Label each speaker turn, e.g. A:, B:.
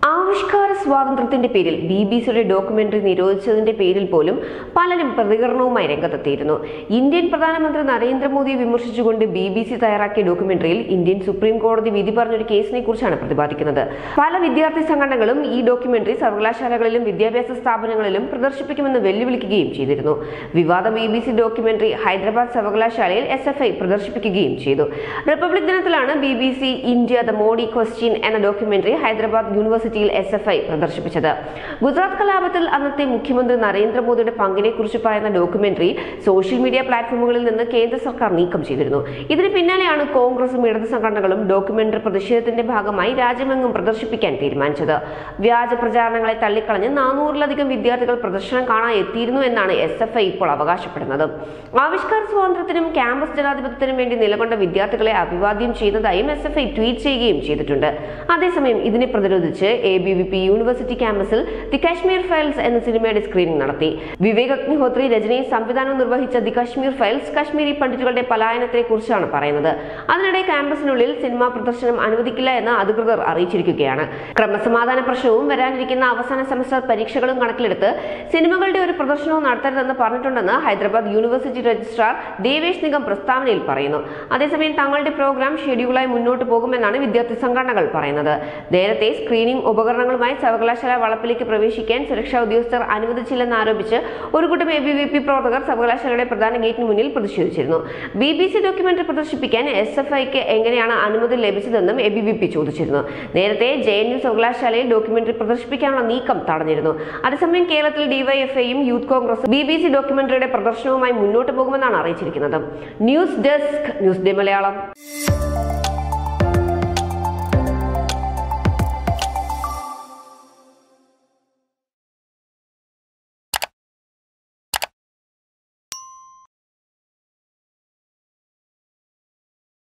A: ആവിഷ്കാര സ്വാതന്ത്ര്യത്തിന്റെ പേരിൽ ബി ബി സിയുടെ ഡോക്യുമെന്ററി നിരോധിച്ചതിന്റെ പേരിൽ പോലും പലരും പ്രതികരണവുമായി രംഗത്തെത്തിയിരുന്നു ഇന്ത്യൻ പ്രധാനമന്ത്രി നരേന്ദ്രമോദിയെ വിമർശിച്ചുകൊണ്ട് ബി ബി സി തയ്യാറാക്കിയ ഡോക്യുമെന്ററിയിൽ ഇന്ത്യൻ സുപ്രീം കോടതി വിധി പറഞ്ഞൊരു കേസിനെ കുറിച്ചാണ് പ്രതിപാദിക്കുന്നത് പല വിദ്യാർത്ഥി സംഘടനകളും ഈ ഡോക്യുമെന്ററി സർവകലാശാലകളിലും വിദ്യാഭ്യാസ സ്ഥാപനങ്ങളിലും പ്രദർശിപ്പിക്കുമെന്ന് വെല്ലുവിളിക്കുകയും ചെയ്തിരുന്നു വിവാദ B B C documentary Hyderabad സർവകലാശാലയിൽ എസ് എഫ് ഐ പ്രദർശിപ്പിക്കുകയും ചെയ്തു റിപ്പബ്ലിക് ദിനത്തിലാണ് B B C India the Modi question എന്ന ഡോക്യുമെന്ററി ഹൈദരാബാദ് യൂണിവേഴ്സിറ്റിയിൽ എസ് എഫ് ഐ പ്രദർശിപ്പിച്ചത് ഗുജറാത്ത് കലാപത്തിൽ അന്നത്തെ മുഖ്യമന്ത്രി നരേന്ദ്രമോദിയുടെ പങ്കിനെ കുറിച്ച് പറയുന്ന ഡോക്യുമെന്ററി സോഷ്യൽ മീഡിയ പ്ലാറ്റ്ഫോമുകളിൽ നിന്ന് കേന്ദ്ര സർക്കാർ നീക്കം ചെയ്തിരുന്നു ഇതിന് പിന്നാലെയാണ് കോൺഗ്രസും ഇടത് സംഘടനകളും ഡോക്യുമെന്ററി പ്രതിഷേധത്തിന്റെ ഭാഗമായി രാജ്യമെങ്ങും പ്രദർശിപ്പിക്കാൻ തീരുമാനിച്ചത് വ്യാജ പ്രചാരണങ്ങളെ തള്ളിക്കളഞ്ഞ് നാനൂറിലധികം വിദ്യാർത്ഥികൾ പ്രദർശനം കാണാൻ എത്തിയിരുന്നു എന്നാണ് എസ് എഫ് ഐ ഇപ്പോൾ അവകാശപ്പെടുന്നത് ആവിഷ്കാര സ്വാതന്ത്ര്യത്തിനും ക്യാമ്പസ് ജനാധിപത്യത്തിനും വേണ്ടി നിലകൊണ്ട വിദ്യാർത്ഥികളെ അഭിവാദ്യം ചെയ്യുന്നതായും എസ് എഫ് ഐ ട്വീറ്റ് ചെയ്യുകയും ചെയ്തിട്ടുണ്ട് അതേസമയം ഇതിനെ പ്രതിരോധിച്ച് A B V P university ക്യാമ്പസിൽ ദി കാശ്മീർ ഫയൽസ് എന്ന സിനിമയുടെ സ്ക്രീനിംഗ് നടത്തി വിവേക് അഗ്നിഹോത്രി രചനയും സംവിധാനവും നിർവഹിച്ച ദി കാശ്മീർ ഫയൽസ് കാശ്മീരി പണ്ഡിറ്റുകളുടെ പലായനത്തെ കുറിച്ചാണ് പറയുന്നത് അതിനിടെ ക്യാമ്പസിനുള്ളിൽ സിനിമാ പ്രദർശനം അനുവദിക്കില്ല എന്ന് അധികൃതർ അറിയിച്ചിരിക്കുകയാണ് ക്രമസമാധാന പ്രശ്നവും വരാനിരിക്കുന്ന അവസാന സെമസ്റ്റർ പരീക്ഷകളും കണക്കിലെടുത്ത് സിനിമകളുടെ ഒരു പ്രദർശനവും നടത്തരുതെന്ന് പറഞ്ഞിട്ടുണ്ടെന്ന് ഹൈദരാബാദ് യൂണിവേഴ്സിറ്റി രജിസ്ട്രാർ ദേവേഷ് നിഗം പ്രസ്താവനയിൽ പറയുന്നു അതേസമയം തങ്ങളുടെ പ്രോഗ്രാം ഷെഡ്യൂളായി മുന്നോട്ട് പോകുമെന്നാണ് വിദ്യാർത്ഥി സംഘടനകൾ പറയുന്നത് നേരത്തെ സ്ക്രീനിംഗ് ഉപകരണങ്ങളുമായി സർവകലാശാല വളപ്പിലേക്ക് പ്രവേശിക്കാൻ സുരക്ഷാ ഉദ്യോഗസ്ഥർ അനുവദിച്ചില്ലെന്ന് ആരോപിച്ച് ഒരു കൂട്ടം എ ബി വി പി പ്രവർത്തകർ സർവകലാശാലയുടെ പ്രധാന ഗേറ്റിന് മുന്നിൽ പ്രതിഷേധിച്ചിരുന്നു ബി ബി സി ഡോക്യുമെന്ററി പ്രദർശിപ്പിക്കാൻ എസ് എഫ് ഐക്ക് എങ്ങനെയാണ് അനുമതി ലഭിച്ചതെന്നും എ ബി വി പി ചോദിച്ചിരുന്നു നേരത്തെ ജെ എൻ യു സർവകലാശാലയിൽ ഡോക്യുമെന്ററി പ്രദർശിപ്പിക്കാനുള്ള നീക്കം തടഞ്ഞിരുന്നു അതേസമയം കേരളത്തിൽ ഡിവൈഎഫ്ഐയും youth Congress B B C ഡോക്യുമെന്ററിയുടെ പ്രദർശനവുമായി മുന്നോട്ട് പോകുമെന്നാണ് അറിയിച്ചിരിക്കുന്നത് news desk news day Malayalam